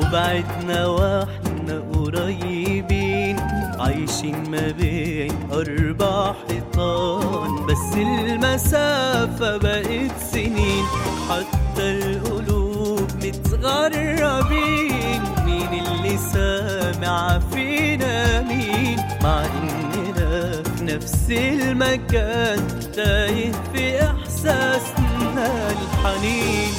وبعدنا واحنا قريبين عايشين ما بين أربع حيطان بس المسافة بقت سنين حتى القلوب متغربين مين اللي سامع فينا مين مع إننا في نفس المكان تايه في إحساسنا الحنين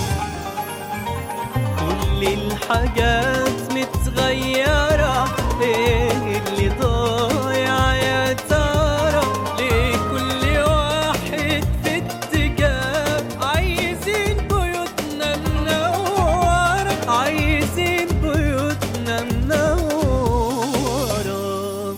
كل الحاجات متغيرة ايه اللي ضايع يا ترى ليه كل واحد في اتجاه عايزين بيوتنا منورة عايزين بيوتنا منورة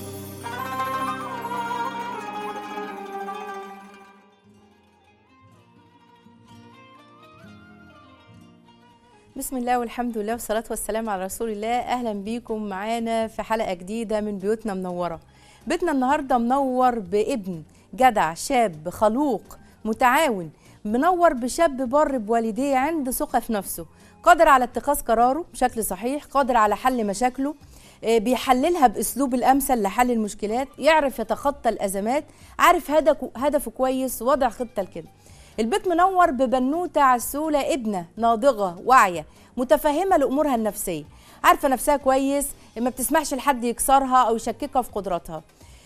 بسم الله والحمد لله والصلاة والسلام على رسول الله أهلا بيكم معانا في حلقة جديدة من بيوتنا منورة بيتنا النهاردة منور بابن جدع شاب خلوق متعاون منور بشاب بر بوالديه عنده ثقة في نفسه قادر على اتخاذ قراره بشكل صحيح قادر على حل مشاكله آه، بيحللها باسلوب الامثل لحل المشكلات يعرف يتخطى الازمات عارف هدفه هدفه كويس وضع خطه لكده البيت منور ببنوته عسوله ابنه ناضجه واعيه متفهمه لامورها النفسيه عارفه نفسها كويس ما بتسمحش لحد يكسرها او يشككها في قدراتها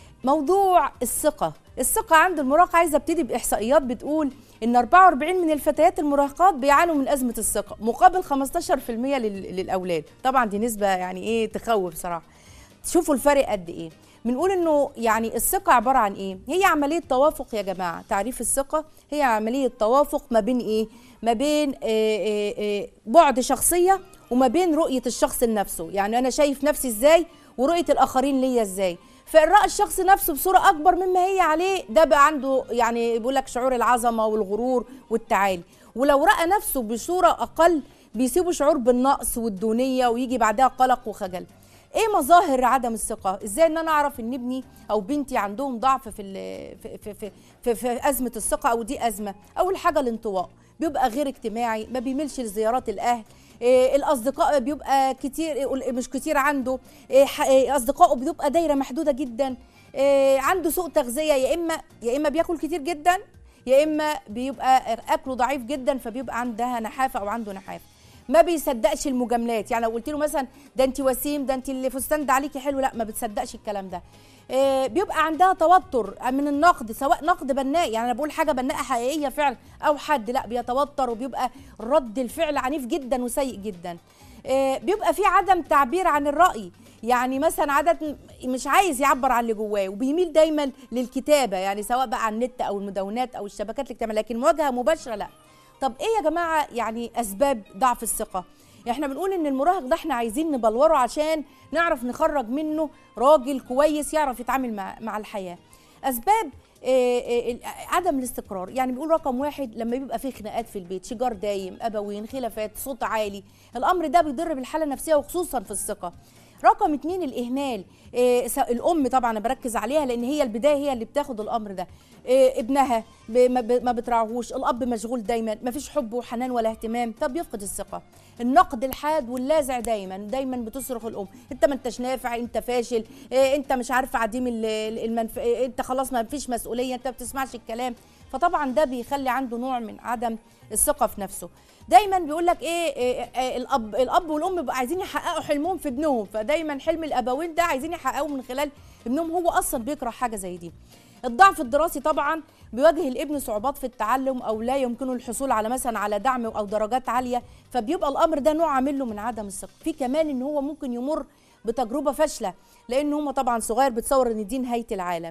موضوع الثقة الثقة عند المراهق عايزة ابتدي بإحصائيات بتقول إن 44 من الفتيات المراهقات بيعانوا من أزمة الثقة مقابل 15% لل- للأولاد طبعا دي نسبة يعني إيه تخوف صراحة شوفوا الفرق قد إيه بنقول إنه يعني الثقة عبارة عن إيه هي عملية توافق يا جماعة تعريف الثقة هي عملية توافق ما بين إيه ما بين آه، آه، آه، بعد شخصية وما بين رؤية الشخص لنفسه يعني أنا شايف نفسي إزاي ورؤية الآخرين ليا إزاي فإرضاء الشخص نفسه بصورة أكبر مما هي عليه ده بقى عنده يعني بيقول لك شعور العظمة والغرور والتعالي ولو رأى نفسه بصورة أقل بيسيبه شعور بالنقص والدونية ويجي بعدها قلق وخجل ايه مظاهر عدم الثقه ازاي ان انا اعرف ان ابني او بنتي عندهم ضعف في ال- في في في, في, في ازمه الثقه او دي ازمه اول حاجه الانطواء بيبقى غير اجتماعي ما بيميلش لزيارات الاهل إيه الاصدقاء بيبقى كتير إيه مش كتير عنده إيه ح- إيه اصدقائه بيبقى دايره محدوده جدا إيه عنده سوء تغذيه يا اما يا اما بياكل كتير جدا يا اما بيبقى اكله ضعيف جدا فبيبقى عندها نحافه او عنده نحافه ما بيصدقش المجاملات يعني لو قلت له مثلا ده انت وسيم ده انت اللي فستان ده عليكي حلو لا ما بتصدقش الكلام ده آه، بيبقى عندها توتر من النقد سواء نقد بناء يعني انا بقول حاجه بناءه حقيقيه فعلا او حد لا بيتوتر وبيبقى رد الفعل عنيف جدا وسيء جدا آه، بيبقى في عدم تعبير عن الراي يعني مثلا عدد مش عايز يعبر عن اللي جواه وبيميل دايما للكتابه يعني سواء بقى على النت او المدونات او الشبكات الاجتماعيه لكن مواجهه مباشره لا طب ايه يا جماعه يعني اسباب ضعف الثقه احنا بنقول ان المراهق ده احنا عايزين نبلوره عشان نعرف نخرج منه راجل كويس يعرف يتعامل مع مع الحياه اسباب آه، آه، عدم الاستقرار يعني بيقول رقم واحد لما بيبقى فيه خناقات في البيت شجار دايم ابوين خلافات صوت عالي الامر ده بيضر بالحاله النفسيه وخصوصا في الثقه رقم اتنين الاهمال إيه س- الام طبعا انا بركز عليها لان هي البدايه هي اللي بتاخد الامر ده إيه ابنها ب- ما ب- ما بتراعوش الاب مشغول دايما ما فيش حب وحنان ولا اهتمام فبيفقد الثقه النقد الحاد واللاذع دايما دايما بتصرخ الام انت ما انتش نافع انت فاشل إيه انت مش عارف عديم ال- ال- المنف... إيه انت خلاص ما فيش مسؤوليه انت ما بتسمعش الكلام فطبعا ده بيخلي عنده نوع من عدم الثقه في نفسه دايما بيقول لك ايه, إيه, إيه الاب الاب والام بيبقوا عايزين يحققوا حلمهم في ابنهم فدايما حلم الابوين ده عايزين يحققوه من خلال ابنهم هو اصلا بيكره حاجه زي دي الضعف الدراسي طبعا بيواجه الابن صعوبات في التعلم او لا يمكنه الحصول على مثلا على دعم او درجات عاليه فبيبقى الامر ده نوع عامل له من عدم الثقه في كمان ان هو ممكن يمر بتجربه فاشله لان هم طبعا صغير بتصور ان دي نهايه العالم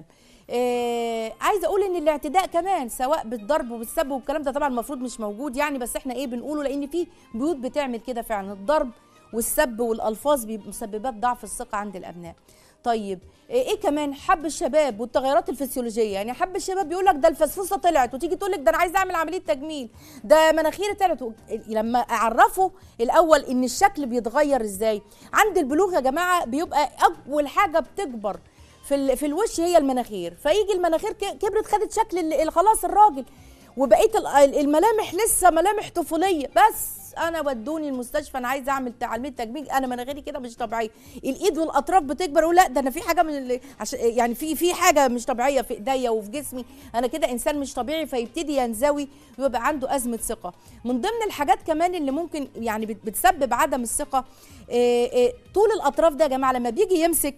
آه عايزه اقول ان الاعتداء كمان سواء بالضرب وبالسب والكلام ده طبعا المفروض مش موجود يعني بس احنا ايه بنقوله لان في بيوت بتعمل كده فعلا الضرب والسب والالفاظ بيبقوا مسببات ضعف الثقه عند الابناء طيب ايه إيه كمان حب الشباب والتغيرات الفسيولوجيه يعني حب الشباب بيقول لك ده الفسفوسه طلعت وتيجي تقول لك ده انا عايز اعمل عمليه تجميل ده مناخيري طلعت و- لما اعرفه الاول ان الشكل بيتغير ازاي عند البلوغ يا جماعه بيبقى اول حاجه بتكبر في ال- في الوش هي المناخير فيجي المناخير ك- كبرت خدت شكل ال- ال- خلاص الراجل وبقيه ال- الملامح لسه ملامح طفوليه بس انا ودوني المستشفى انا عايزه اعمل عمليه تجميل انا مناخيري كده مش طبيعيه الايد والاطراف بتكبر اقول لا ده انا في حاجه من اللي عش... يعني في في حاجه مش طبيعيه في ايديا وفي جسمي انا كده انسان مش طبيعي فيبتدي ينزوي ويبقى عنده ازمه ثقه من ضمن الحاجات كمان اللي ممكن يعني بت- بتسبب عدم الثقه إيه إيه طول الاطراف ده يا جماعه لما بيجي يمسك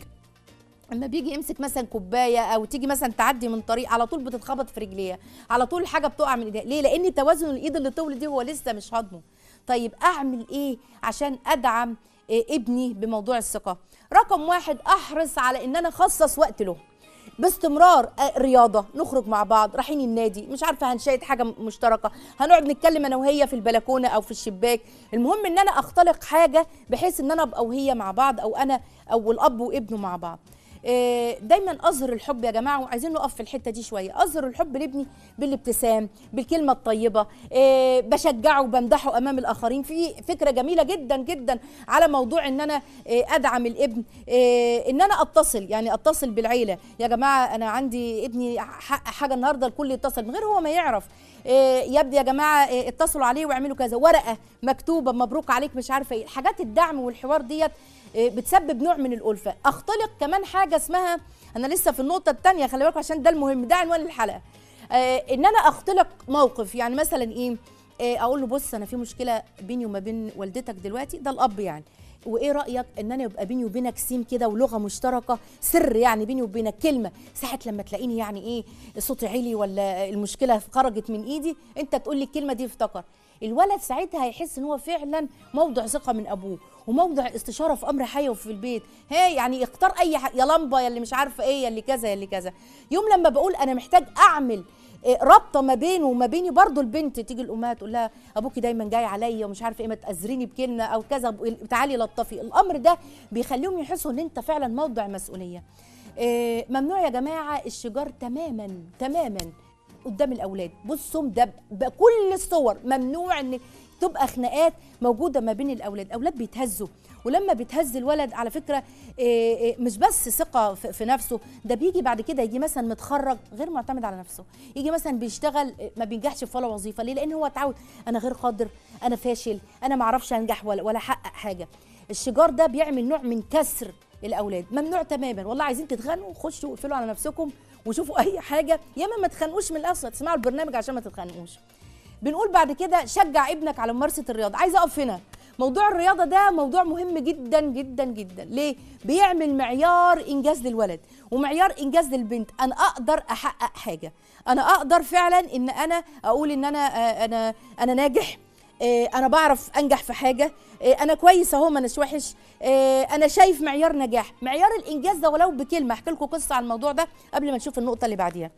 اما بيجي يمسك مثلا كوبايه او تيجي مثلا تعدي من طريق على طول بتتخبط في رجليها على طول حاجه بتقع من ايديها ليه لان توازن الايد اللي طول دي هو لسه مش هضمه طيب اعمل ايه عشان ادعم إيه ابني بموضوع الثقه رقم واحد احرص على ان انا اخصص وقت له باستمرار آه، رياضه نخرج مع بعض رايحين النادي مش عارفه هنشاهد حاجه م- مشتركه هنقعد نتكلم انا وهي في البلكونه او في الشباك المهم ان انا اختلق حاجه بحيث ان انا ابقى وهي مع بعض او انا او الاب وابنه مع بعض آه، دايما اظهر الحب يا جماعه وعايزين نقف في الحته دي شويه اظهر الحب لابني بالابتسام بالكلمه الطيبه آه، بشجعه وبمدحه امام الاخرين في فكره جميله جدا جدا على موضوع ان انا آه، ادعم الابن آه، ان انا اتصل يعني اتصل بالعيله يا جماعه انا عندي ابني حق حاجه النهارده الكل يتصل من غير هو ما يعرف آه، يا ابني يا جماعه آه، اتصلوا عليه واعملوا كذا ورقه مكتوبه مبروك عليك مش عارفه ايه حاجات الدعم والحوار ديت آه، بتسبب نوع من الالفه اختلق كمان حاجه اسمها انا لسه في النقطه الثانيه خلي بالكم عشان ده المهم ده عنوان الحلقه آه، ان انا اختلق موقف يعني مثلا ايه آه، اقول له بص انا في مشكله بيني وما بين والدتك دلوقتي ده الاب يعني وايه رايك ان انا يبقى بيني وبينك سيم كده ولغه مشتركه سر يعني بيني وبينك كلمه ساعه لما تلاقيني يعني ايه صوتي عالي ولا المشكله خرجت من ايدي انت تقول لي الكلمه دي افتكر الولد ساعتها هيحس ان هو فعلا موضع ثقه من ابوه وموضع استشاره في امر حي وفي البيت ها يعني اختار اي حاجه يا لمبه يا اللي مش عارفه ايه يا اللي كذا يا اللي كذا يوم لما بقول انا محتاج اعمل إيه، رابطه ما بينه وما بيني برضو البنت تيجي الامها تقول لها ابوكي دايما جاي عليا ومش عارفه ايه ما تاذريني بكلمه او كذا تعالي لطفي الامر ده بيخليهم يحسوا ان انت فعلا موضع مسؤوليه إيه، ممنوع يا جماعه الشجار تماما تماما قدام الاولاد بصوا ده بكل الصور ممنوع ان تبقى خناقات موجوده ما بين الاولاد الاولاد بيتهزوا ولما بيتهز الولد على فكره إيه إيه مش بس ثقه في في نفسه ده بيجي بعد كده يجي مثلا متخرج غير معتمد على نفسه يجي مثلا بيشتغل إيه، ما بينجحش في ولا وظيفه ليه لان هو اتعود انا غير قادر انا فاشل انا ما اعرفش انجح ولا ولا احقق حاجه الشجار ده بيعمل نوع من كسر الاولاد ممنوع تماما والله عايزين تتخانقوا خشوا اقفلوا على نفسكم وشوفوا اي حاجه يا اما ما تتخانقوش من الاصل تسمعوا البرنامج عشان ما تتخانقوش بنقول بعد كده شجع ابنك على ممارسه الرياضه عايزه اقف هنا موضوع الرياضه ده موضوع مهم جدا جدا جدا ليه بيعمل معيار انجاز للولد ومعيار انجاز للبنت انا اقدر احقق حاجه انا اقدر فعلا ان انا اقول ان انا آه، انا انا ناجح آه، انا بعرف انجح في حاجه آه، انا كويس اهو ما اناش وحش آه، انا شايف معيار نجاح معيار الانجاز ده ولو بكلمه احكي لكم قصه عن الموضوع ده قبل ما نشوف النقطه اللي بعديها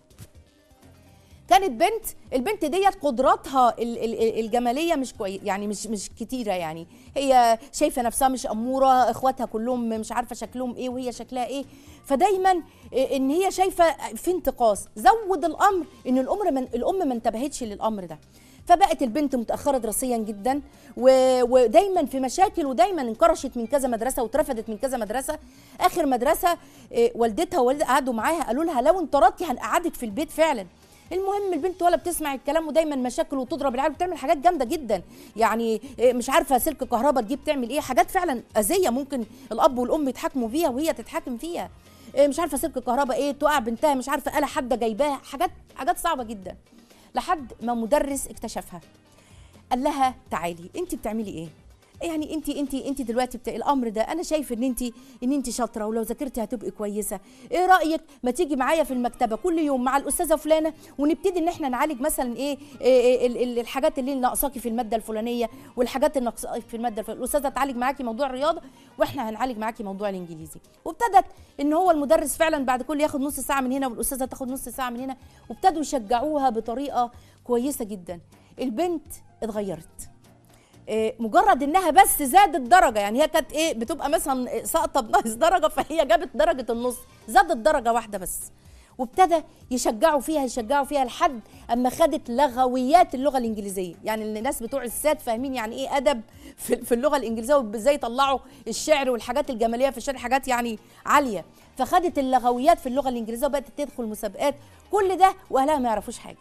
كانت بنت البنت ديت قدراتها ال- ال- الجماليه مش كويس يعني مش مش كتيره يعني هي شايفه نفسها مش اموره اخواتها كلهم مش عارفه شكلهم ايه وهي شكلها ايه فدايما إيه ان هي شايفه في انتقاص زود الامر ان الام من الام ما انتبهتش للامر ده فبقت البنت متاخره دراسيا جدا و- ودايما في مشاكل ودايما انكرشت من كذا مدرسه واترفدت من كذا مدرسه اخر مدرسه إيه، والدتها ووالدها قعدوا معاها قالوا لها لو انطردتي هنقعدك في البيت فعلا المهم البنت ولا بتسمع الكلام ودايما مشاكل وتضرب العيال بتعمل حاجات جامده جدا يعني إيه، مش عارفه سلك كهرباء تجيب تعمل ايه حاجات فعلا اذيه ممكن الاب والام يتحاكموا فيها وهي تتحاكم فيها إيه، مش عارفه سلك كهرباء ايه توقع بنتها مش عارفه آلة حاده جايباها حاجات حاجات صعبه جدا لحد ما مدرس اكتشفها قال لها تعالي انت بتعملي ايه يعني انت انت انت دلوقتي بتا... الامر ده انا شايف ان انت ان انت شاطره ولو ذاكرتي هتبقي كويسه ايه رايك ما تيجي معايا في المكتبه كل يوم مع الاستاذه فلانه ونبتدي ان احنا نعالج مثلا ايه, إيه, إيه ال- ال- الحاجات اللي ناقصاكي في الماده الفلانيه والحاجات اللي ناقصاكي في الماده الفلانيه الاستاذه تعالج معاكي موضوع الرياضه واحنا هنعالج معاكي موضوع الانجليزي وابتدت ان هو المدرس فعلا بعد كل ياخد نص ساعه من هنا والاستاذه تاخد نص ساعه من هنا وابتدوا يشجعوها بطريقه كويسه جدا البنت اتغيرت إيه، مجرد انها بس زادت درجه يعني هي كانت ايه بتبقى مثلا ساقطه بناقص درجه فهي جابت درجه النص زادت درجه واحده بس وابتدى يشجعوا فيها يشجعوا فيها لحد اما خدت لغويات اللغه الانجليزيه يعني الناس بتوع الساد فاهمين يعني ايه ادب في في اللغه الانجليزيه وازاي يطلعوا الشعر والحاجات الجماليه في الشعر حاجات يعني عاليه فخدت اللغويات في اللغه الانجليزيه وبقت تدخل مسابقات كل ده واهلها ما يعرفوش حاجه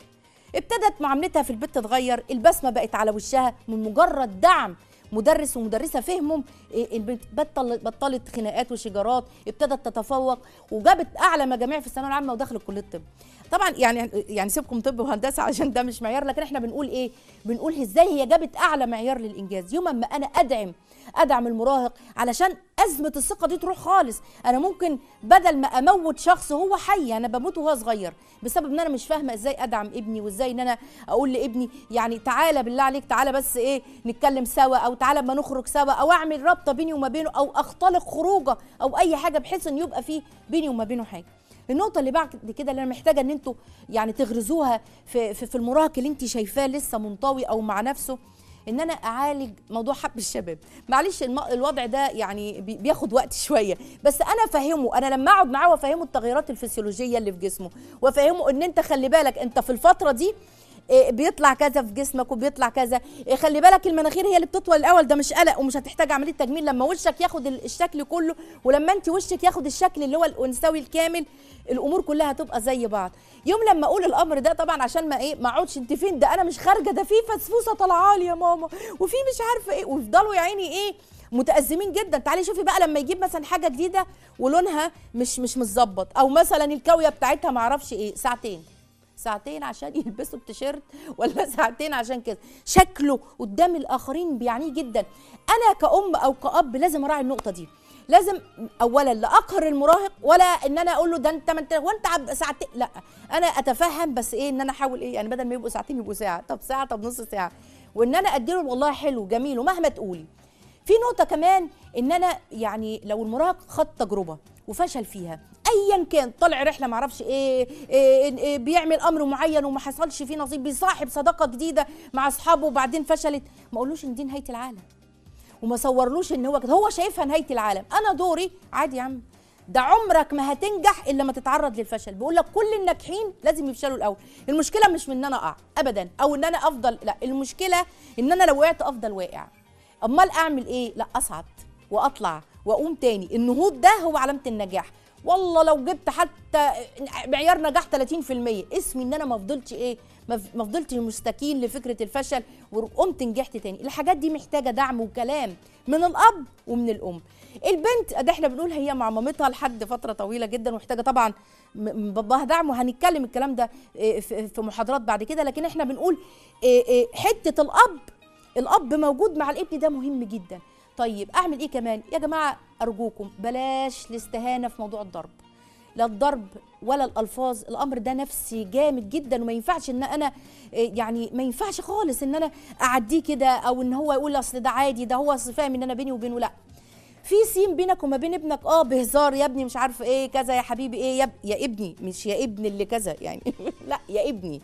ابتدت معاملتها في البيت تتغير البسمه بقت على وشها من مجرد دعم مدرس ومدرسه فهمهم إيه، البنت بطل بطلت خناقات وشجارات ابتدت تتفوق وجابت اعلى مجاميع في الثانويه العامه ودخلت كليه الطب طبعا يعني يعني سيبكم طب وهندسه عشان ده مش معيار لكن احنا بنقول ايه بنقول ازاي هي جابت اعلى معيار للانجاز يوم ما انا ادعم ادعم المراهق علشان ازمه الثقه دي تروح خالص انا ممكن بدل ما اموت شخص هو حي انا بموت وهو صغير بسبب ان انا مش فاهمه ازاي ادعم ابني وازاي ان انا اقول لابني يعني تعالى بالله عليك تعالى بس ايه نتكلم سوا او تعالى ما نخرج سوا او اعمل رابطه بيني وما بينه او اختلق خروجه او اي حاجه بحيث ان يبقى فيه بيني وما بينه حاجه النقطة اللي بعد كده اللي أنا محتاجة إن أنتوا يعني تغرزوها في, في, في المراهق اللي أنت شايفاه لسه منطوي أو مع نفسه ان انا اعالج موضوع حب الشباب معلش الم- الوضع ده يعني بي- بياخد وقت شويه بس انا افهمه انا لما اقعد معاه وافهمه التغيرات الفسيولوجيه اللي في جسمه وافهمه ان انت خلي بالك انت في الفتره دي إيه، بيطلع كذا في جسمك وبيطلع كذا إيه، خلي بالك المناخير هي اللي بتطول الاول ده مش قلق ومش هتحتاج عمليه تجميل لما وشك ياخد ال- الشكل كله ولما انت وشك ياخد الشكل اللي هو الانثوي الكامل الامور كلها هتبقى زي بعض يوم لما اقول الامر ده طبعا عشان ما ايه ما اقعدش انت فين ده انا مش خارجه ده في فسفوسه طالعه لي يا ماما وفي مش عارفه ايه ويفضلوا يا عيني ايه متأزمين جدا تعالي شوفي بقى لما يجيب مثلا حاجه جديده ولونها مش مش متظبط او مثلا الكاويه بتاعتها ما اعرفش ايه ساعتين ساعتين عشان يلبسوا التيشيرت ولا ساعتين عشان كده شكله قدام الاخرين بيعنيه جدا انا كأم او كأب لازم اراعي النقطه دي لازم اولا لا اقهر المراهق ولا ان انا اقول له ده انت ما انت وانت عب- ساعتين لا انا اتفهم بس ايه ان انا احاول ايه يعني بدل ما يبقوا ساعتين يبقوا ساعه طب ساعه طب نص ساعه وان انا اديله والله حلو جميل ومهما تقولي في نقطة كمان ان انا يعني لو المراهق خد تجربة وفشل فيها ايا كان طلع رحله معرفش ايه, إيه, إيه بيعمل امر معين وما حصلش فيه نصيب بيصاحب صداقه جديده مع اصحابه وبعدين فشلت ما اقولوش ان دي نهايه العالم وما صورلوش ان هو كده هو شايفها نهايه العالم انا دوري عادي يا عم ده عمرك ما هتنجح الا ما تتعرض للفشل بقول لك كل الناجحين لازم يفشلوا الاول المشكله مش من ان انا اقع ابدا او ان انا افضل لا المشكله ان انا لو وقعت افضل واقع امال اعمل ايه لا اصعد واطلع واقوم تاني النهوض ده هو علامه النجاح والله لو جبت حتى معيار نجاح 30% اسمي ان انا ما فضلتش ايه ما ف- ما فضلتش مستكين لفكره الفشل وقمت نجحت تاني الحاجات دي محتاجه دعم وكلام من الاب ومن الام البنت ده احنا بنقول هي مع مامتها لحد فتره طويله جدا ومحتاجه طبعا م- من باباها دعم وهنتكلم الكلام ده إيه، في في محاضرات بعد كده لكن احنا بنقول إيه، إيه، حته الاب الاب موجود مع الابن ده مهم جدا طيب اعمل ايه كمان يا جماعه ارجوكم بلاش الاستهانه في موضوع الضرب لا الضرب ولا الالفاظ الامر ده نفسي جامد جدا وما ينفعش ان انا إيه، يعني ما ينفعش خالص ان انا اعديه كده او ان هو يقول اصل ده عادي ده هو أصل فاهم ان انا بيني وبينه لا في سين بينك وما بين ابنك اه بهزار يا ابني مش عارفه ايه كذا يا حبيبي ايه يا, ب- يا ابني مش يا ابن اللي كذا يعني لا يا ابني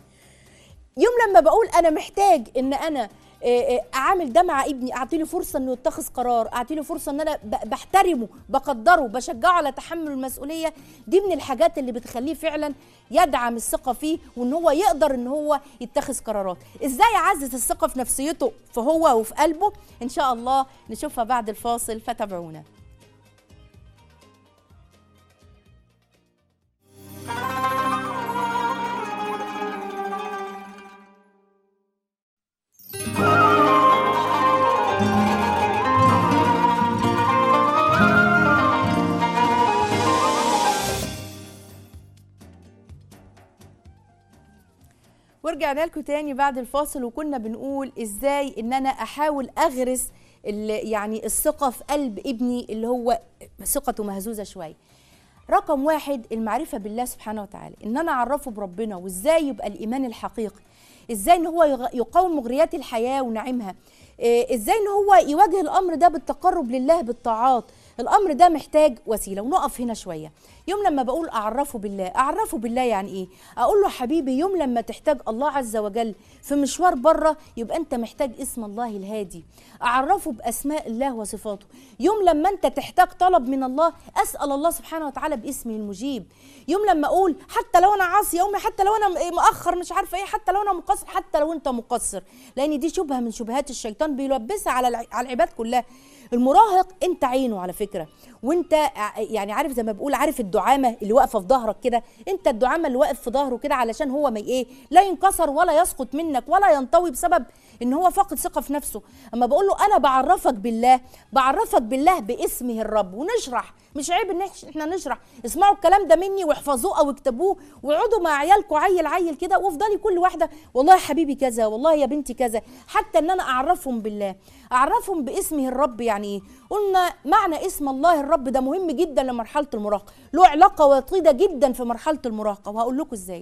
يوم لما بقول انا محتاج ان انا آه، آه، اعامل ده مع ابني اعطي له فرصه انه يتخذ قرار اعطي له فرصه ان انا ب- بحترمه بقدره بشجعه على تحمل المسؤوليه دي من الحاجات اللي بتخليه فعلا يدعم الثقه فيه وان هو يقدر ان هو يتخذ قرارات ازاي يعزز الثقه في نفسيته فهو وفي قلبه ان شاء الله نشوفها بعد الفاصل فتابعونا ورجعنا لكم تاني بعد الفاصل وكنا بنقول ازاي ان انا احاول اغرس ال- يعني الثقه في قلب ابني اللي هو ثقته مهزوزه شويه رقم واحد المعرفة بالله سبحانه وتعالى إن أنا أعرفه بربنا وإزاي يبقى الإيمان الحقيقي إزاي إن هو يغ- يقاوم مغريات الحياة ونعيمها إيه، إزاي إن هو يواجه الأمر ده بالتقرب لله بالطاعات الأمر ده محتاج وسيلة ونقف هنا شوية يوم لما بقول أعرفه بالله أعرفه بالله يعني إيه أقول له حبيبي يوم لما تحتاج الله عز وجل في مشوار بره يبقى أنت محتاج اسم الله الهادي أعرفه بأسماء الله وصفاته يوم لما أنت تحتاج طلب من الله أسأل الله سبحانه وتعالى باسمه المجيب يوم لما أقول حتى لو أنا عاصي يومي حتى لو أنا م- مؤخر مش عارفة إيه حتى لو أنا مقصر حتى لو أنت مقصر لأن دي شبهة من شبهات الشيطان بيلبسها على الع- على العباد كلها المراهق أنت عينه على فكرة فكره وانت ع- يعني عارف زي ما بقول عارف الدعامه اللي واقفه في ظهرك كده انت الدعامه اللي واقف في ظهره كده علشان هو ما ايه لا ينكسر ولا يسقط منك ولا ينطوي بسبب ان هو فاقد ثقه في نفسه اما بقول له انا بعرفك بالله بعرفك بالله باسمه الرب ونشرح مش عيب ان إحنا- احنا نشرح اسمعوا الكلام ده مني واحفظوه او اكتبوه واقعدوا مع عيالكم عيل عيل كده وافضلي كل واحده والله يا حبيبي كذا والله يا بنتي كذا حتى ان انا اعرفهم بالله اعرفهم باسمه الرب يعني ايه قلنا معنى اسم الله الرب ده مهم جدا لمرحله المراهقه له علاقه وطيده جدا في مرحله المراهقه وهقول لكم ازاي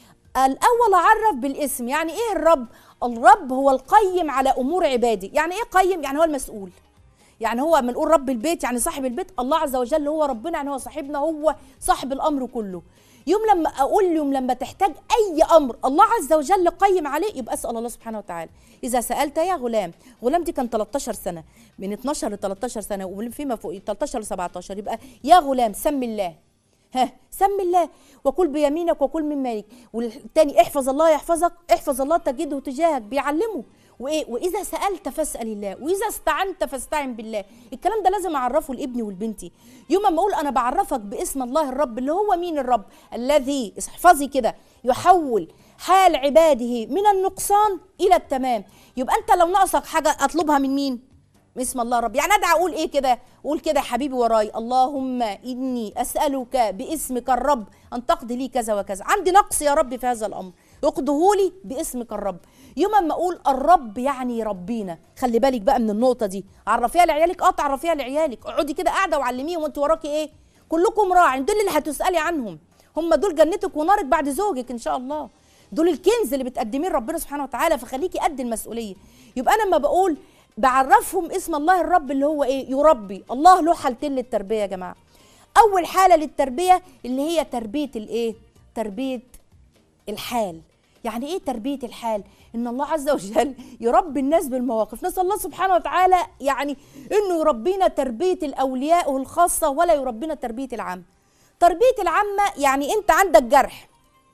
الاول اعرف بالاسم يعني ايه الرب الرب هو القيم على امور عباده يعني ايه قيم يعني هو المسؤول يعني هو لما نقول رب البيت يعني صاحب البيت الله عز وجل هو ربنا يعني هو صاحبنا هو صاحب الامر كله يوم لما اقول يوم لما تحتاج اي امر الله عز وجل قيم عليه يبقى اسال الله سبحانه وتعالى اذا سالت يا غلام غلام دي كان 13 سنه من 12 ل 13 سنه وفيما فوق 13 ل 17 يبقى يا غلام سم الله ها سم الله وكل بيمينك وكل من مالك والتاني احفظ الله يحفظك احفظ الله تجده تجاهك بيعلمه وايه واذا سالت فاسال الله واذا استعنت فاستعن بالله الكلام ده لازم اعرفه لابني ولبنتي يوم ما اقول انا بعرفك باسم الله الرب اللي هو مين الرب الذي احفظي كده يحول حال عباده من النقصان الى التمام يبقى انت لو ناقصك حاجه اطلبها من مين باسم الله رب يعني ادعى اقول ايه كده قول كده يا حبيبي وراي اللهم اني اسالك باسمك الرب ان تقضي لي كذا وكذا عندي نقص يا رب في هذا الامر اقضه لي باسمك الرب يوم ما اقول الرب يعني ربينا خلي بالك بقى من النقطه دي عرفيها لعيالك اه تعرفيها لعيالك اقعدي كده قاعده وعلميهم وانت وراكي ايه كلكم راع دول اللي هتسالي عنهم هم دول جنتك ونارك بعد زوجك ان شاء الله دول الكنز اللي بتقدميه لربنا سبحانه وتعالى فخليكي قد المسؤوليه يبقى انا لما بقول بعرفهم اسم الله الرب اللي هو ايه يربي الله له حالتين للتربيه يا جماعه اول حاله للتربيه اللي هي تربيه الايه تربيه الحال يعني ايه تربيه الحال ان الله عز وجل يربي الناس بالمواقف نسال الله سبحانه وتعالى يعني انه يربينا تربيه الاولياء الخاصه ولا يربينا تربيه العامه تربيه العامه يعني انت عندك جرح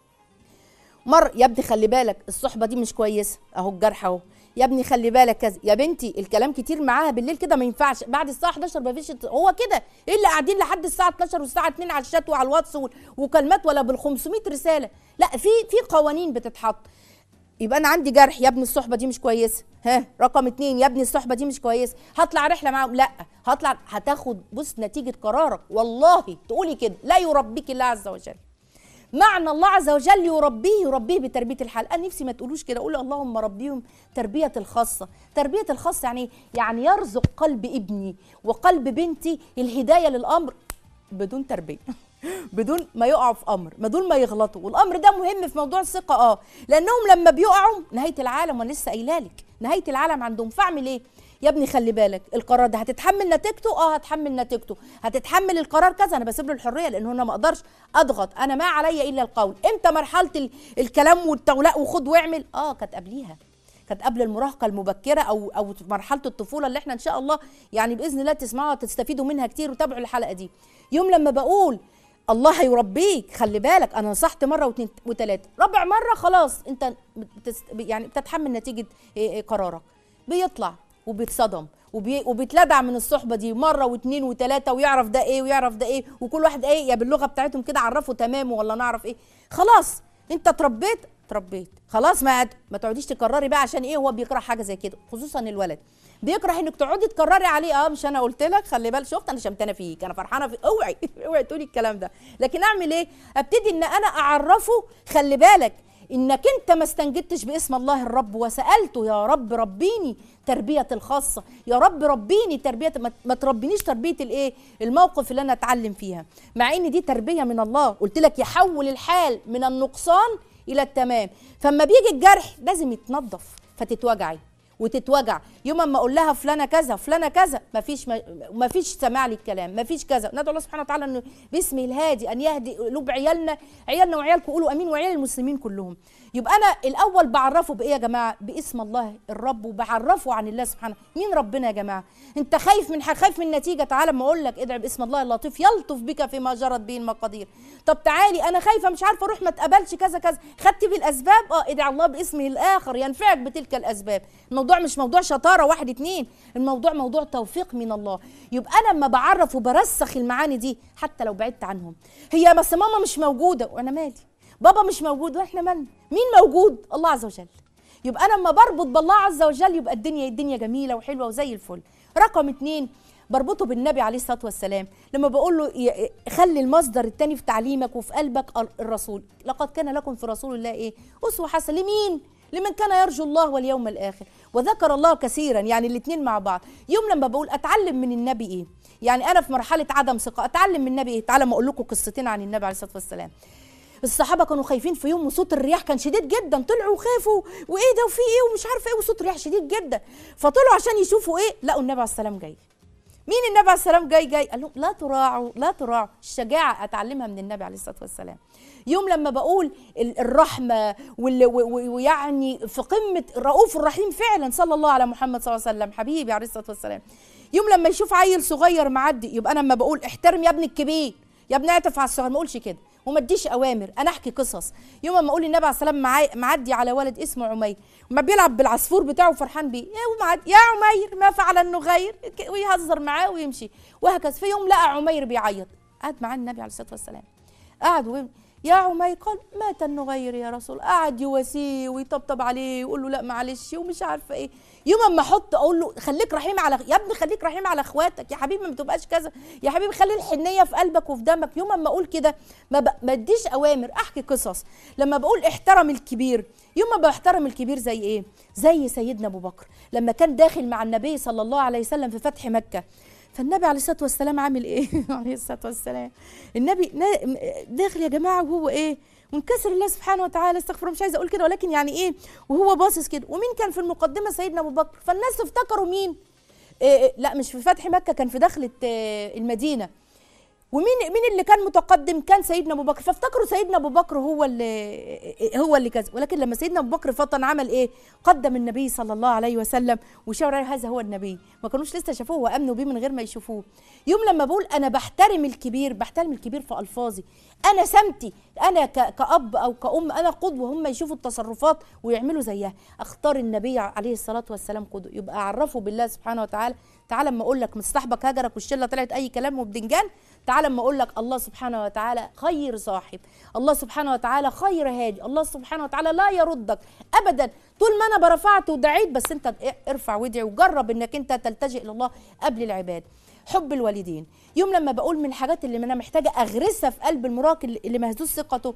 مر يا ابني خلي بالك الصحبه دي مش كويسه اهو الجرح اهو يا ابني خلي بالك كذا يا بنتي الكلام كتير معاها بالليل كده ما ينفعش بعد الساعه 11 ما فيش هو كده ايه اللي قاعدين لحد الساعه 12 والساعه 2 على الشات وعلى الواتس و- وكلمات ولا بال 500 رساله لا في في قوانين بتتحط يبقى انا عندي جرح يا ابني الصحبه دي مش كويسه ها رقم اتنين يا ابني الصحبه دي مش كويسه هطلع رحله معاهم لا هطلع هتاخد بص نتيجه قرارك والله تقولي كده لا يربيك الله عز وجل معنى الله عز وجل يربيه يربيه بتربيه الحال انا نفسي ما تقولوش كده قولوا اللهم ربيهم تربيه الخاصه تربيه الخاصه يعني إيه؟ يعني يرزق قلب ابني وقلب بنتي الهدايه للامر بدون تربيه بدون ما يقعوا في امر بدون ما يغلطوا والامر ده مهم في موضوع الثقه اه لانهم لما بيقعوا نهايه العالم وانا لسه قايله لك نهايه العالم عندهم فاعمل ايه يا ابني خلي بالك القرار ده هتتحمل نتيجته اه هتحمل نتيجته هتتحمل القرار كذا انا بسيب له الحريه لان انا ما اقدرش اضغط انا ما علي الا القول امتى مرحله ال- الكلام والتولاء وخد واعمل اه كانت قبليها كانت قبل المراهقه المبكره او او في مرحله الطفوله اللي احنا ان شاء الله يعني باذن الله تسمعوها وتستفيدوا منها كتير وتابعوا الحلقه دي يوم لما بقول الله هيربيك خلي بالك انا نصحت مره واثنين وثلاثه رابع مره خلاص انت بتست يعني بتتحمل نتيجه إيه إيه قرارك بيطلع وبيتصدم وبي... وبيتلدع من الصحبه دي مره واثنين وثلاثه ويعرف ده ايه ويعرف ده ايه وكل واحد ايه يا باللغه بتاعتهم كده عرفوا تمام ولا نعرف ايه خلاص انت اتربيت اتربيت خلاص ما ما تقعديش تكرري بقى عشان ايه هو بيكره حاجه زي كده خصوصا الولد بيكره انك تقعدي تكرري عليه اه مش انا قلت لك خلي بالك شفت انا شمتانه فيك انا فرحانه فيك اوعي اوعي تقولي الكلام ده لكن اعمل ايه ابتدي ان انا اعرفه خلي بالك انك انت ما استنجدتش باسم الله الرب وسالته يا رب ربيني تربيه الخاصه يا رب ربيني تربيه ما, ما تربينيش تربيه الايه الموقف اللي انا اتعلم فيها مع ان دي تربيه من الله قلت لك يحول الحال من النقصان الى التمام فما بيجي الجرح لازم يتنظف فتتوجعي وتتوجع يوم ما اقول لها فلانه كذا فلانه كذا مفيش مفيش سماع لي الكلام مفيش كذا ندعو الله سبحانه وتعالى انه باسمه الهادي ان يهدي قلوب عيالنا عيالنا وعيالكم قولوا امين وعيال المسلمين كلهم يبقى انا الاول بعرفه بايه يا جماعه باسم الله الرب وبعرفه عن الله سبحانه مين ربنا يا جماعه انت خايف من خايف من النتيجه تعالى ما اقول لك ادعي باسم الله اللطيف يلطف بك فيما جرت به المقادير طب تعالي انا خايفه مش عارفه اروح ما اتقبلش كذا كذا خدتي بالاسباب اه ادعي الله باسمه الاخر ينفعك بتلك الاسباب الموضوع الموضوع مش موضوع شطاره واحد اتنين الموضوع موضوع توفيق من الله يبقى انا لما بعرف وبرسخ المعاني دي حتى لو بعدت عنهم هي بس ماما مش موجوده وانا مالي بابا مش موجود واحنا مالنا مين موجود الله عز وجل يبقى انا لما بربط بالله عز وجل يبقى الدنيا الدنيا جميله وحلوه وزي الفل رقم اتنين بربطه بالنبي عليه الصلاه والسلام لما بقول له ي- خلي المصدر التاني في تعليمك وفي قلبك ال- الرسول لقد كان لكم في رسول الله ايه اسوه حسنه لمين لمن كان يرجو الله واليوم الاخر وذكر الله كثيرا يعني الاثنين مع بعض يوم لما بقول اتعلم من النبي ايه يعني انا في مرحله عدم ثقه اتعلم من النبي ايه تعالى ما اقول لكم قصتين عن النبي عليه الصلاه والسلام الصحابه كانوا خايفين في يوم وصوت الرياح كان شديد جدا طلعوا وخافوا وايه ده وفي ايه ومش عارفه ايه وصوت الرياح شديد جدا فطلعوا عشان يشوفوا ايه لقوا النبي عليه السلام جاي مين النبي عليه السلام جاي جاي قال لهم لا تراعوا لا تراعوا الشجاعه اتعلمها من النبي عليه الصلاه والسلام يوم لما بقول ال- الرحمه وال- و- و- ويعني في قمه الرؤوف الرحيم فعلا صلى الله على محمد صلى الله عليه وسلم حبيبي عليه الصلاه والسلام يوم لما يشوف عيل صغير معدي يبقى انا لما بقول احترم يا ابن الكبير يا ابني اعطف على الصغير ما اقولش كده وما اديش اوامر انا احكي قصص يوم ما اقول النبي عليه السلام معاي- معدي على ولد اسمه عمير وما بيلعب بالعصفور بتاعه فرحان بيه يا ومعد- يا عمير ما فعل النغير ك- ويهزر معاه ويمشي وهكذا في يوم لقى عمير بيعيط قعد معاه النبي عليه الصلاه والسلام قعد وين يا عمير قال مات النغير يا رسول قعد يواسيه ويطبطب عليه ويقول له لا معلش ومش عارفه ايه يوم اما احط اقول له خليك رحيم على يا ابني خليك رحيم على اخواتك يا حبيبي ما تبقاش كذا يا حبيبي خلي الحنيه في قلبك وفي دمك يوم اما اقول كده ما, ب... ما اديش اوامر احكي قصص لما بقول احترم الكبير يوم ما بحترم الكبير زي ايه زي سيدنا ابو بكر لما كان داخل مع النبي صلى الله عليه وسلم في فتح مكه فالنبي عليه الصلاه والسلام عامل ايه عليه الصلاه والسلام النبي نا- داخل يا جماعه وهو ايه منكسر الله سبحانه وتعالى استغفر الله، مش عايزه اقول كده ولكن يعني ايه وهو باصص كده ومين كان في المقدمه سيدنا ابو بكر فالناس افتكروا مين إيه إيه لا مش في فتح مكه كان في دخله آه، المدينه ومين مين اللي كان متقدم كان سيدنا ابو بكر فافتكروا سيدنا ابو بكر هو اللي هو اللي كذا ولكن لما سيدنا ابو بكر فطن عمل ايه قدم النبي صلى الله عليه وسلم وشاور عليه هذا هو النبي ما كانوش لسه شافوه وامنوا بيه من غير ما يشوفوه يوم لما بقول انا بحترم الكبير بحترم الكبير في الفاظي انا سمتي انا ك- كاب او كأم انا قدوه هم يشوفوا التصرفات ويعملوا زيها اختار النبي عليه الصلاه والسلام قدوه يبقى اعرفوا بالله سبحانه وتعالى تعالى اما اقول لك مصاحبك هجرك والشله طلعت اي كلام وبدنجان تعالى اما اقول لك الله سبحانه وتعالى خير صاحب الله سبحانه وتعالى خير هادي الله سبحانه وتعالى لا يردك ابدا طول ما انا برفعت ودعيت بس انت ارفع وادعي وجرب انك انت تلتجئ الى الله قبل العباد حب الوالدين يوم لما بقول من الحاجات اللي انا محتاجه اغرسها في قلب المراهق اللي اللي مهزوز ثقته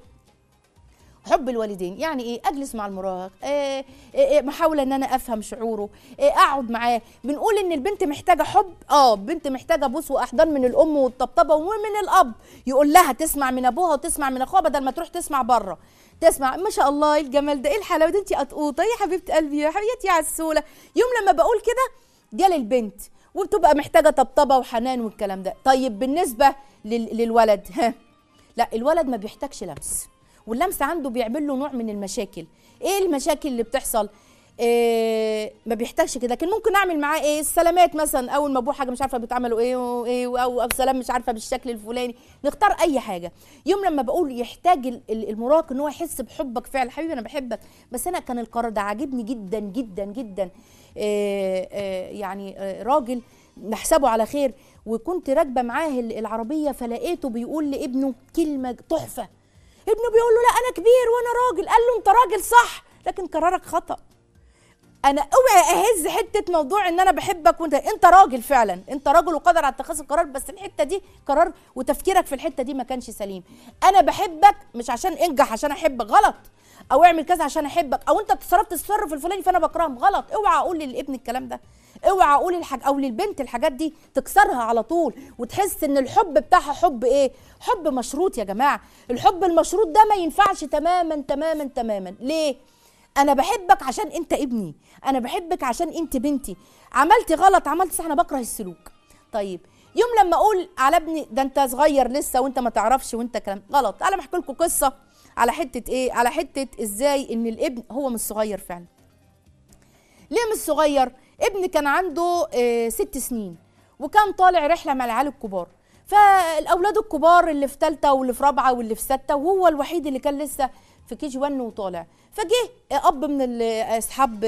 حب الوالدين يعني ايه اجلس مع المراهق إيه إيه إيه محاوله ان انا افهم شعوره إيه اقعد معاه بنقول ان البنت محتاجه حب اه بنت محتاجه بوس واحضان من الام والطبطبه ومن الاب يقول لها تسمع من ابوها وتسمع من اخوها بدل ما تروح تسمع بره تسمع ما شاء الله إيه الجمال ده ايه الحلاوه دي انت قطقوطه يا حبيبه قلبي يا حبيبتي يا عسوله يوم لما بقول كده دي للبنت وبتبقى محتاجه طبطبه وحنان والكلام ده طيب بالنسبه لل... للولد ها لا الولد ما بيحتاجش لمس واللمس عنده بيعمل له نوع من المشاكل ايه المشاكل اللي بتحصل إيه ما بيحتاجش كده لكن ممكن اعمل معاه ايه السلامات مثلا اول ما ابوه حاجه مش عارفه بتعملوا ايه وايه او او سلام مش عارفه بالشكل الفلاني نختار اي حاجه يوم لما بقول يحتاج ال- ال- المراهق ان هو يحس بحبك فعلا حبيبي انا بحبك بس انا كان القرار ده عاجبني جدا جدا جدا إيه إيه يعني إيه راجل نحسبه على خير وكنت راكبه معاه ال- العربيه فلقيته بيقول لابنه كلمه تحفه ابنه بيقول له لا انا كبير وانا راجل قال له انت راجل صح لكن قرارك خطأ انا اوعي اهز حته موضوع ان انا بحبك وانت انت راجل فعلا انت راجل وقادر على اتخاذ القرار بس الحته دي قرار وتفكيرك في الحته دي ما كانش سليم انا بحبك مش عشان انجح عشان احبك غلط او اعمل كذا عشان احبك او انت تصرفت التصرف الفلاني فانا بكرهك غلط اوعى اقول للابن الكلام ده اوعى اقول الحاج او للبنت الحاجات دي تكسرها على طول وتحس ان الحب بتاعها حب ايه حب مشروط يا جماعه الحب المشروط ده ما ينفعش تماما تماما تماما ليه انا بحبك عشان انت ابني انا بحبك عشان انت بنتي عملت غلط عملت صح انا بكره السلوك طيب يوم لما اقول على ابني ده انت صغير لسه وانت ما تعرفش وانت كلام غلط تعالى احكي لكم قصه على حته ايه على حته ازاي ان الابن هو مش صغير فعلا ليه مش صغير ابن كان عنده آه ست سنين وكان طالع رحله مع العيال الكبار فالاولاد الكبار اللي في ثالثه واللي في رابعه واللي في سته وهو الوحيد اللي كان لسه في كي جي 1 وطالع فجه اب من ال- اصحاب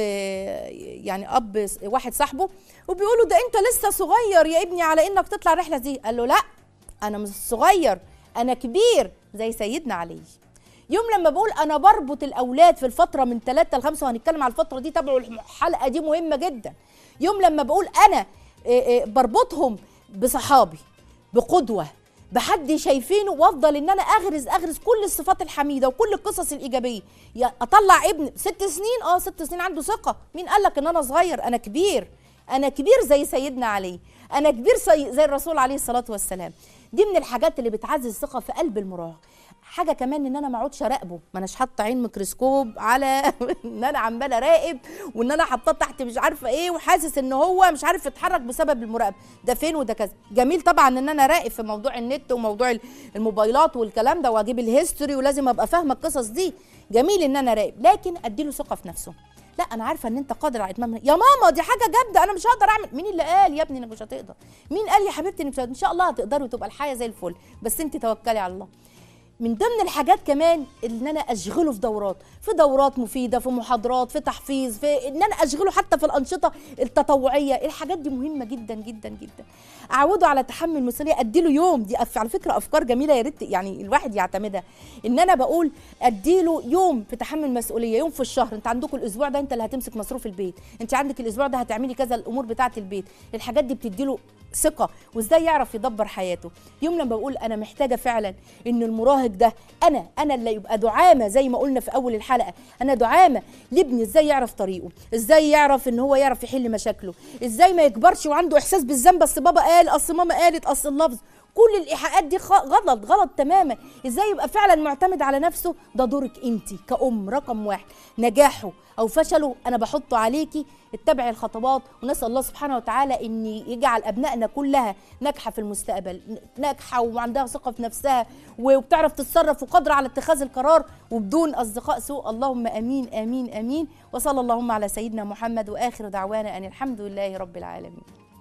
يعني اب واحد صاحبه وبيقولوا ده انت لسه صغير يا ابني على انك تطلع الرحله دي قال له لا انا مش صغير انا كبير زي سيدنا علي يوم لما بقول انا بربط الاولاد في الفتره من 3 ل 5 وهنتكلم على الفتره دي تابعوا الحلقه دي مهمه جدا يوم لما بقول انا إيه إيه بربطهم بصحابي بقدوه بحد شايفينه وافضل ان انا اغرز اغرز كل الصفات الحميده وكل القصص الايجابيه يا اطلع ابن ست سنين اه ست سنين عنده ثقه مين قال لك ان انا صغير انا كبير انا كبير زي سيدنا علي انا كبير زي, زي الرسول عليه الصلاه والسلام دي من الحاجات اللي بتعزز الثقه في قلب المراهق حاجه كمان ان انا ما اقعدش اراقبه ما اناش حاطه عين ميكروسكوب على ان انا عماله اراقب وان انا حاطاه تحت مش عارفه ايه وحاسس ان هو مش عارف يتحرك بسبب المراقبه ده فين وده كذا جميل طبعا ان انا اراقب في موضوع النت وموضوع ال- الموبايلات والكلام ده واجيب الهيستوري ولازم ابقى فاهمه القصص دي جميل ان انا اراقب لكن اديله ثقه في نفسه لا انا عارفه ان انت قادر على اتمام يا ماما دي حاجه جامده انا مش هقدر اعمل مين اللي قال يا ابني انك مش هتقدر مين قال يا حبيبتي انك مش هتقدر؟ ان شاء الله هتقدري وتبقى الحياه زي الفل بس انت توكلي على الله من ضمن الحاجات كمان ان انا اشغله في دورات في دورات مفيده في محاضرات في تحفيظ في ان انا اشغله حتى في الانشطه التطوعيه الحاجات دي مهمه جدا جدا جدا اعوده على تحمل المسؤوليه اديله يوم دي أف- على فكره افكار جميله يا ريت يعني الواحد يعتمدها ان انا بقول اديله يوم في تحمل مسؤوليه يوم في الشهر انت عندكم الاسبوع ده انت اللي هتمسك مصروف البيت انت عندك الاسبوع ده هتعملي كذا الامور بتاعه البيت الحاجات دي بتديله ثقه وازاي يعرف يدبر حياته يوم لما بقول انا محتاجه فعلا ان المراهق ده انا انا اللي يبقى دعامه زي ما قلنا في اول الحلقه انا دعامه لابني ازاي يعرف طريقه ازاي يعرف ان هو يعرف يحل مشاكله ازاي ما يكبرش وعنده احساس بالذنب اصل بابا قال اصل ماما قالت اصل اللفظ كل الايحاءات دي خ- غلط غلط تماما ازاي يبقى فعلا معتمد على نفسه ده دورك انت كأم رقم واحد نجاحه او فشله انا بحطه عليكي اتبعي الخطوات ونسال الله سبحانه وتعالى ان يجعل ابنائنا كلها ناجحه في المستقبل ناجحه وعندها ثقه في نفسها وبتعرف تتصرف وقادره على اتخاذ القرار وبدون اصدقاء سوء اللهم امين امين امين وصلى اللهم على سيدنا محمد واخر دعوانا ان الحمد لله رب العالمين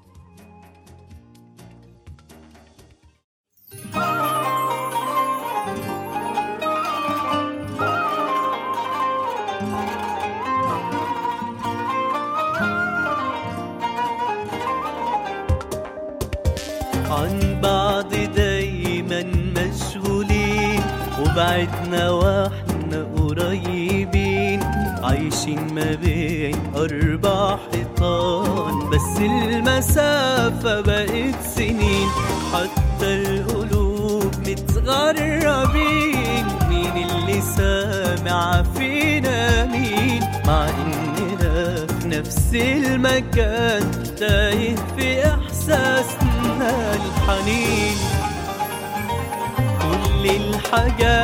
عن بعض دايما مشغولين وبعدنا واحنا قريبين عايشين ما بين أربع حيطان بس المسافة بقت سنين حتى القلوب متغربين مين اللي سامع فينا مين مع إننا في نفس المكان تايه في إحساسنا الحنين كل الحاجات